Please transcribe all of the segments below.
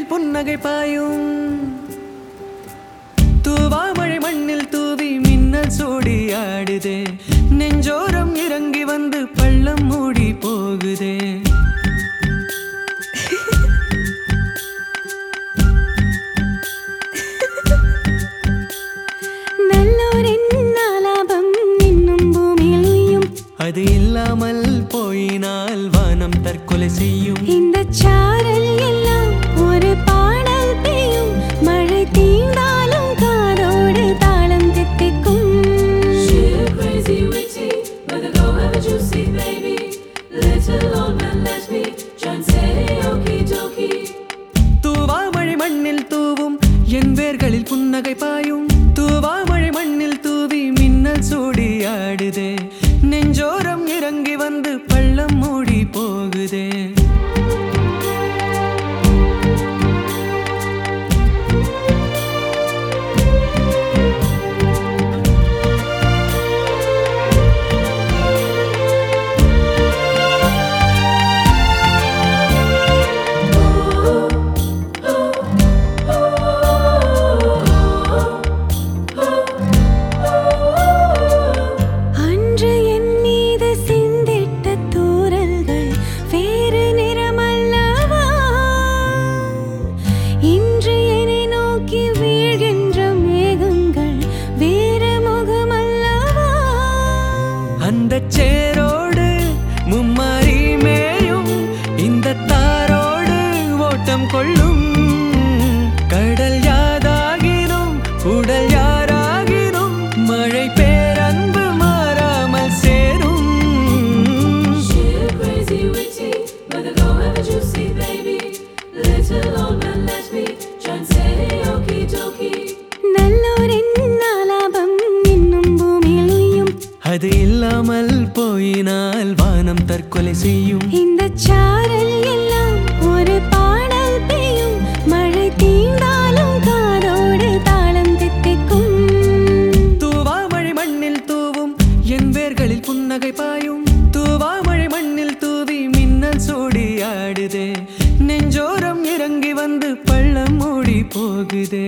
வேர்களில் புன்னகை பாயும் தூவாமழை மண்ணில் தூவி மின்னல் சூடி ஆடுதே நெஞ்சோரம் இறங்கி வந்து பள்ளம் மூடி போகுதே நல்லோரின் ஆலாபம் இன்னும் பூமியில் உய்யும் அது இல்லாமல் போயினால் வானம் தற்கொலை செய்யும் இந்த சாரல் எல்லாம் ஒரு பாடல் பெய்யும் மழை தீண்டாலும் காதோடு தாளம் தித்திக்கும் Sheer crazy witty, with a go have a juicy baby. Little old man, let me try and say okie dokie. தூவாமழை மண்ணில் தூவும் என் வேர்களில் புன்னகை பாயும் தூவாமழை மண்ணில் தூவி மின்னல் சூடி ஆடுதே நெஞ்சோரம் இறங்கி வந்து பள்ளம் மூடி போகுதே அன்று என் மீது சிந்திட்ட தூறல்கள் வேறு நிறமல்லவா இன்று என்னை நோக்கி வீழ்கின்ற மேகங்கள் வேறு முகமல்லவா அந்த சேரோடு மும்மாரி மேயும் இந்த தாரோடு ஓட்டம் கொள்ளும் கடல் யாதாகினும் உடல் யாராகினும் மழை பேரன்பு மாறாமல் சேரும் Sheer crazy witty, with a go have a juicy baby. Little old man, let me try and say okie dokie. நல்லோரின் ஆலாபம் இன்னும் பூமியில் உய்யும் அது இல்லாமல் போயினால் வானம் தற்கொலை செய்யும் இந்த சாரல் எல்லாம் ஒரு பாடல் பெய்யும் மழை தீண்டாலும் காதோடு தாளம் தித்திக்கும் தூவாமழை மண்ணில் தூவும் என் வேர்களில் புன்னகை பாயும் தூவாமழை மண்ணில் தூவி மின்னல் சூடி ஆடுதே நெஞ்சோரம் இறங்கி வந்து பள்ளம் மூடி போகுதே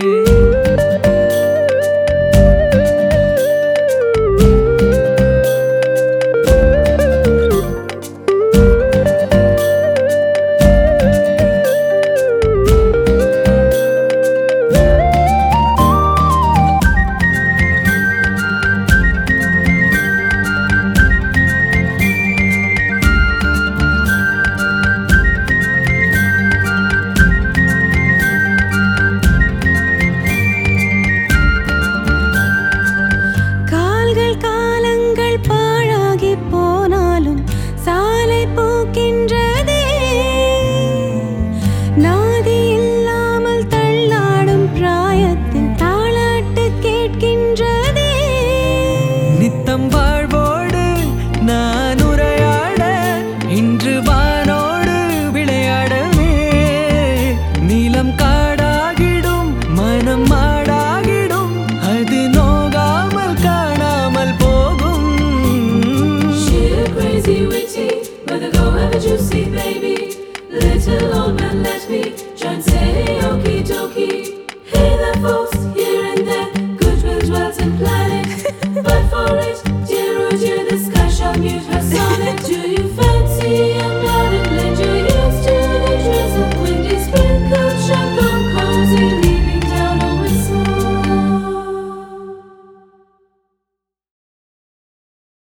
கால்கள் காலங்கள் பாழாகி போனாலும் சாலை பூக்கின்றதே நாதி இல்லாமல் தள்ளாடும் பிராயத்தில் தாளாட்டு கேட்கின்றதே நித்தம் வாழ்வோடு நான் உரையாட இன்று வானோடு விளையாடவே நீலம் காடாகிடும் மனம் மாடாகிடும் அது நோகாமல் காணாமல் போகும் Sheer crazy witty, with a go have a juicy baby. Little old man, let me try and say okie dokie. Hey there, folks,